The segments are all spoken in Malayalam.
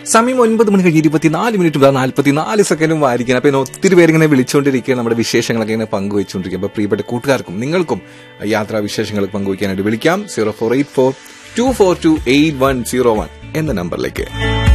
സമയം ഒൻപത് മണി കഴിഞ്ഞ് ഇരുപത്തിനാല് മിനിറ്റും നാല്പത്തിനാല് സെക്കൻഡും വായിരിക്കണം അപ്പൊ ഇങ്ങനെ ഒത്തിരി പേര് ഇങ്ങനെ വിളിച്ചുകൊണ്ടിരിക്കുക നമ്മുടെ വിശേഷങ്ങളൊക്കെ ഇങ്ങനെ പങ്കുവെച്ചുകൊണ്ടിരിക്കുക അപ്പൊ പ്രിയപ്പെട്ട കൂട്ടുകാർക്കും നിങ്ങൾക്കും യാത്രാ വിശേഷങ്ങൾ പങ്കുവയ്ക്കാനായിട്ട് വിളിക്കാം zero four eight four two four two eight one zero one എന്ന നമ്പറിലേക്ക്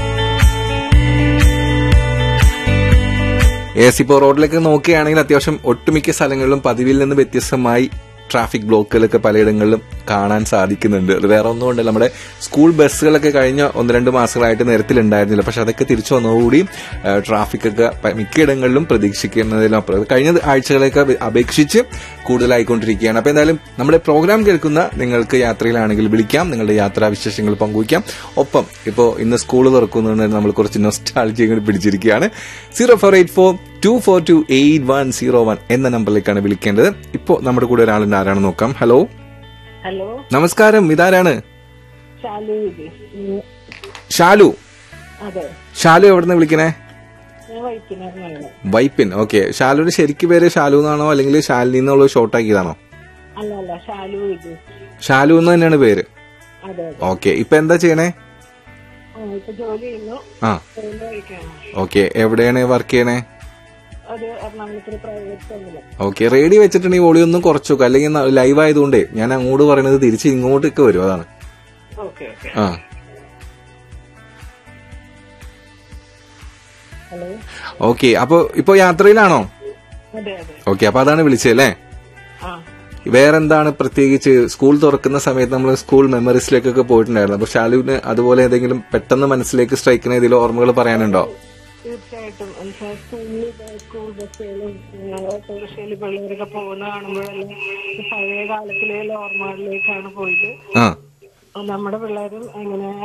എസ് ഇപ്പോൾ റോഡിലേക്ക് നോക്കുകയാണെങ്കിൽ അത്യാവശ്യം ഒട്ടുമിക്ക സ്ഥലങ്ങളിലും പതിവിൽ നിന്ന് വ്യത്യസ്തമായി ട്രാഫിക് ബ്ലോക്കുകളൊക്കെ പലയിടങ്ങളിലും കാണാൻ സാധിക്കുന്നുണ്ട് അത് വേറെ ഒന്നും കൊണ്ടല്ല നമ്മുടെ സ്കൂൾ ബസ്സുകളൊക്കെ കഴിഞ്ഞ ഒന്ന് രണ്ട് മാസങ്ങളായിട്ട് നിരത്തിലുണ്ടായിരുന്നില്ല പക്ഷെ അതൊക്കെ തിരിച്ചു വന്നതോടുകൂടി ട്രാഫിക് ഒക്കെ പ- മിക്കയിടങ്ങളിലും പ്രതീക്ഷിക്കുന്നതിനപ്പുറം കഴിഞ്ഞ ആഴ്ചകളെയൊക്കെ അപേ- അപേക്ഷിച്ച് കൂടുതലായിക്കൊണ്ടിരിക്കുകയാണ് അപ്പൊ എന്തായാലും നമ്മുടെ പ്രോഗ്രാം കേൾക്കുന്ന നിങ്ങൾക്ക് യാത്രയിലാണെങ്കിൽ വിളിക്കാം നിങ്ങളുടെ യാത്രാ വിശേഷങ്ങൾ പങ്കുവയ്ക്കാം ഒപ്പം ഇപ്പോൾ ഇന്ന് സ്കൂൾ തുറക്കുന്നതുകൊണ്ട് നമ്മൾ കുറച്ച് നൊസ്റ്റാൾജി കൂടി പിടിച്ചിരിക്കുകയാണ് zero four eight four two four two eight one zero one എന്ന നമ്പറിലേക്കാണ് വിളിക്കേണ്ടത് ഇപ്പോൾ നമ്മുടെ കൂടെ ഒരാളുണ്ട് ആരാണ് നോക്കാം ഹലോ ഹലോ നമസ്കാരം ഇതാരാണ് ശാലു ഇത് ഉം, ഷാലു അതെ ഷാലു എവിടുന്ന് വിളിക്കണേ ഞാൻ വൈപ്പിനാണ് വൈപ്പിൻ ഓക്കെ ഷാലുവിന്റെ ശരിക്ക് പേര് ഷാലു എന്നാണോ അല്ലെങ്കിൽ ഷാലിനി എന്നുള്ളത് ഷോർട്ട് ആക്കിയതാണോ അല്ല അല്ല ശാലു ഇത് ഷാലു എന്ന് തന്നെയാണ് പേര് അതെ അതെ ഓക്കെ ഇപ്പൊ എന്താ ചെയ്യണേ ആ, ഇപ്പൊ ജോലി ചെയ്യുന്നു ആ ജോലി കഴിക്കാണ് ഓക്കെ എവിടെയാണ് വർക്ക് ചെയ്യണേ ഒരു എറണാകുളത്തിന് പ്രൈവറ്റ് ഫേമില് ഓക്കെ റേഡിയോ വെച്ചിട്ടുണ്ടെങ്കിൽ ഒളി ഒന്നും കുറച്ചു വെക്കും. അല്ലെങ്കിൽ ലൈവ് ആയതുകൊണ്ടേ ഞാൻ അങ്ങോട്ട് പറയുന്നത് തിരിച്ച് ഇങ്ങോട്ടൊക്കെ വരും അതാണ് ഓക്കെ ഓക്കെ ആ ഹലോ ഓക്കെ അപ്പൊ ഇപ്പൊ യാത്രയിലാണോ അതെ അതെ ഓക്കെ അപ്പൊ അതാണ് വിളിച്ചല്ലേ ആ വേറെന്താണ് പ്രത്യേകിച്ച് സ്കൂൾ തുറക്കുന്ന സമയത്ത് നമ്മൾ സ്കൂൾ മെമ്മറീസിലേക്കൊക്കെ പോയിട്ടുണ്ടായിരുന്നു അപ്പൊ ഷാലുവിന് അതുപോലെ ഏതെങ്കിലും പെട്ടെന്ന് മനസ്സിലേക്ക് സ്ട്രൈക്കുന്ന ഏതെങ്കിലും ഓർമ്മകൾ പറയാനുണ്ടോ തീർച്ചയായിട്ടും എന്നുവെച്ചാൽ സ്കൂളിൽ സ്കൂൾ ബസ്സുകളും ഓട്ടോറിക്ഷയിൽ പിള്ളേരൊക്കെ പോകുന്ന കാണുമ്പോഴെല്ലാം ഈ പഴയ കാലത്തിലെ ഓർമ്മകളിലേക്കാണ് പോയത് ആ നമ്മുടെ പിള്ളേരും അങ്ങനെ